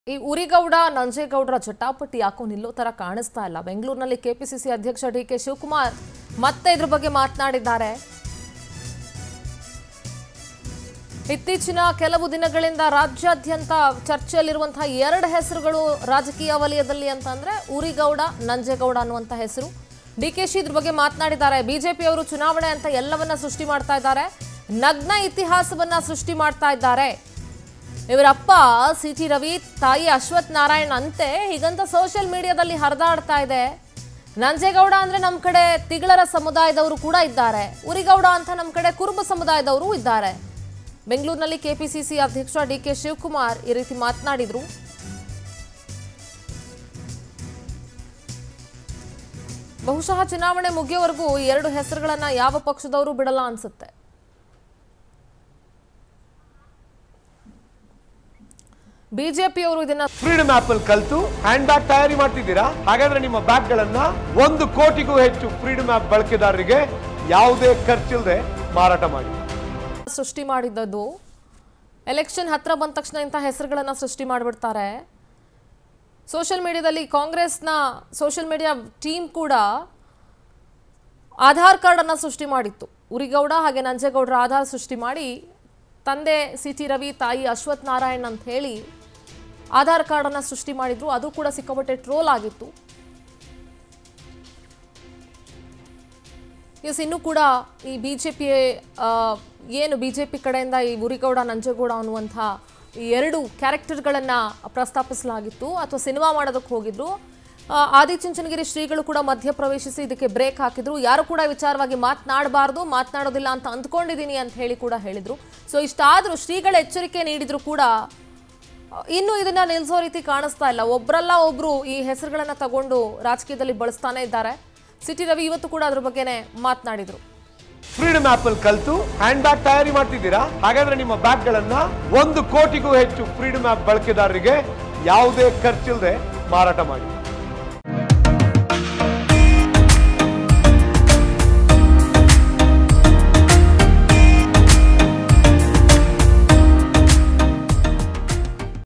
ಈ ಉರಿಗೌಡ ನಂಜೇಗೌಡರ ಜಟಾಪಟಿ ಯಾಕೋ ನಿಲ್ಲೋ ತರ ಕಾಣಿಸ್ತಾ ಇಲ್ಲ ಬೆಂಗಳೂರಿನಲ್ಲಿ ಕೆಪಿಸಿಸಿ ಅಧ್ಯಕ್ಷ ಡಿ ಕೆ ಶಿವಕುಮಾರ್ ಮತ್ತೆ ಇದ್ರ ಬಗ್ಗೆ ಮಾತನಾಡಿದ್ದಾರೆ ಇತ್ತೀಚಿನ ಕೆಲವು ದಿನಗಳಿಂದ ರಾಜ್ಯಾದ್ಯಂತ ಚರ್ಚೆಯಲ್ಲಿರುವಂತಹ ಎರಡು ಹೆಸರುಗಳು ರಾಜಕೀಯ ವಲಯದಲ್ಲಿ ಅಂತಂದ್ರೆ ಉರಿಗೌಡ ನಂಜೇಗೌಡ ಅನ್ನುವಂಥ ಹೆಸರು ಡಿ ಕೆ ಶಿ ಇದ್ರ ಬಗ್ಗೆ ಮಾತನಾಡಿದ್ದಾರೆ ಬಿಜೆಪಿಯವರು ಚುನಾವಣೆ ಅಂತ ಎಲ್ಲವನ್ನ ಸೃಷ್ಟಿ ಮಾಡ್ತಾ ಇದ್ದಾರೆ ನಗ್ನ ಇತಿಹಾಸವನ್ನ ಸೃಷ್ಟಿ ಮಾಡ್ತಾ ಇದ್ದಾರೆ ಇವರಪ್ಪ ಸಿ ಟಿ ರವಿ ತಾಯಿ ಅಶ್ವಥ್ ನಾರಾಯಣ್ ಅಂತೆ ಹೀಗಂತ ಸೋಷಿಯಲ್ ಮೀಡಿಯಾದಲ್ಲಿ ಹರಿದಾಡ್ತಾ ಇದೆ ನಂಜೇಗೌಡ ಅಂದ್ರೆ ನಮ್ಮ ಕಡೆ ತಿಗಳರ ಸಮುದಾಯದವರು ಕೂಡ ಇದ್ದಾರೆ ಉರಿಗೌಡ ಅಂತ ನಮ್ಮ ಕಡೆ ಕುರುಬ ಸಮುದಾಯದವರು ಇದ್ದಾರೆ ಬೆಂಗಳೂರಿನಲ್ಲಿ ಕೆಪಿಸಿಸಿ ಅಧ್ಯಕ್ಷ ಡಿ ಕೆ ಶಿವಕುಮಾರ್ ಈ ರೀತಿ ಮಾತನಾಡಿದ್ರು ಬಹುಶಃ ಚುನಾವಣೆ ಮುಗಿಯೋವರೆಗೂ ಈ ಎರಡು ಹೆಸರುಗಳನ್ನ ಯಾವ ಪಕ್ಷದವರು ಬಿಡಲ್ಲ ಅನ್ಸುತ್ತೆ ಬಿಜೆಪಿಯವರು ಇದನ್ನ ಫ್ರೀಡಮ್ ಆಪ್ ಅಲ್ಲಿ ಕಲ್ತು ಹ್ಯಾಂಡ್ ಬ್ಯಾಗ್ ತಯಾರಿ ಮಾಡ್ತಿದ್ದೀರಾ ಹಾಗಾದ್ರೆ ನಿಮ್ಮ ಬ್ಯಾಗ್ ಗಳನ್ನ ಒಂದು ಕೋಟಿಗೂ ಹೆಚ್ಚು ಫ್ರೀಡಮ್ ಆಪ್ ಬಳಕೆದಾರರಿಗೆ ಯಾವುದೇ ಖರ್ಚಿಲ್ಲದೆ ಮಾರಾಟ ಮಾಡಿ ಸೃಷ್ಟಿ ಮಾಡಿದ್ದದು ಎಲೆಕ್ಷನ್ ಹತ್ರ ಬಂದ ತಕ್ಷಣ ಇಂಥ ಹೆಸರುಗಳನ್ನು ಸೃಷ್ಟಿ ಮಾಡಿಬಿಡ್ತಾರೆ ಸೋಷಿಯಲ್ ಮೀಡಿಯಾದಲ್ಲಿ ಕಾಂಗ್ರೆಸ್ನ ಸೋಷಿಯಲ್ ಮೀಡಿಯಾ ಟೀಮ್ ಕೂಡ ಆಧಾರ್ ಕಾರ್ಡನ್ನು ಸೃಷ್ಟಿ ಮಾಡಿತ್ತು ಉರಿಗೌಡ ಹಾಗೆ ನಂಜೇಗೌಡರ ಆಧಾರ್ ಸೃಷ್ಟಿ ಮಾಡಿ ತಂದೆ ಸಿ ಟಿ ರವಿ ತಾಯಿ ಅಶ್ವಥ್ ನಾರಾಯಣ್ ಅಂತ ಹೇಳಿ ಆಧಾರ್ ಕಾರ್ಡನ್ನು ಸೃಷ್ಟಿ ಮಾಡಿದ್ರು ಅದು ಕೂಡ ಸಿಕ್ಕಾಪಟ್ಟೆ ಟ್ರೋಲ್ ಆಗಿತ್ತು ಎಸ್ ಇನ್ನೂ ಕೂಡ ಈ ಬಿ ಜೆ ಪಿ ಏನು ಬಿ ಜೆ ಪಿ ಕಡೆಯಿಂದ ಈ ಉರಿಗೌಡ ನಂಜೇಗೌಡ ಅನ್ನುವಂಥ ಈ ಎರಡು ಕ್ಯಾರೆಕ್ಟರ್ಗಳನ್ನು ಪ್ರಸ್ತಾಪಿಸಲಾಗಿತ್ತು ಅಥವಾ ಸಿನಿಮಾ ಮಾಡೋದಕ್ಕೆ ಹೋಗಿದ್ರು ಆ, ಆದಿಚುಂಚನಗಿರಿ ಶ್ರೀಗಳು ಕೂಡ ಮಧ್ಯ ಪ್ರವೇಶಿಸಿ ಇದಕ್ಕೆ ಬ್ರೇಕ್ ಹಾಕಿದ್ರು ಯಾರು ಕೂಡ ಈ ವಿಚಾರವಾಗಿ ಮಾತನಾಡಬಾರ್ದು ಮಾತನಾಡೋದಿಲ್ಲ ಅಂತ ಅಂದ್ಕೊಂಡಿದ್ದೀನಿ ಅಂತ ಹೇಳಿ ಕೂಡ ಹೇಳಿದ್ರು ಸೊ ಇಷ್ಟಾದರೂ ಶ್ರೀಗಳ ಎಚ್ಚರಿಕೆ ನೀಡಿದ್ರು ಕೂಡ ಇನ್ನು ಇದನ್ನ ನಿಲ್ಲಿಸೋ ರೀತಿ ಕಾಣಿಸ್ತಾ ಇಲ್ಲ ಒಬ್ರಲ್ಲ ಒಬ್ರು ಈ ಹೆಸರುಗಳನ್ನ ತಗೊಂಡು ರಾಜಕೀಯದಲ್ಲಿ ಬಳಸ್ತಾನೆ ಇದ್ದಾರೆ ಸಿಟಿ ರವಿ ಇವತ್ತು ಕೂಡ ಅದ್ರ ಬಗ್ಗೆನೇ ಮಾತನಾಡಿದ್ರು ಫ್ರೀಡಮ್ ಆಪ್ ಅಲ್ಲಿ ಕಲ್ತು ಹ್ಯಾಂಡ್ ಬ್ಯಾಗ್ ತಯಾರಿ ಮಾಡ್ತಿದ್ದೀರಾ ಹಾಗಾದ್ರೆ ನಿಮ್ಮ ಬ್ಯಾಗ್ ಗಳನ್ನ ಒಂದು ಕೋಟಿಗೂ ಹೆಚ್ಚು ಫ್ರೀಡಮ್ ಆಪ್ ಬಳಕೆದಾರರಿಗೆ ಯಾವುದೇ ಖರ್ಚಿಲ್ಲದೆ ಮಾರಾಟ ಮಾಡಿ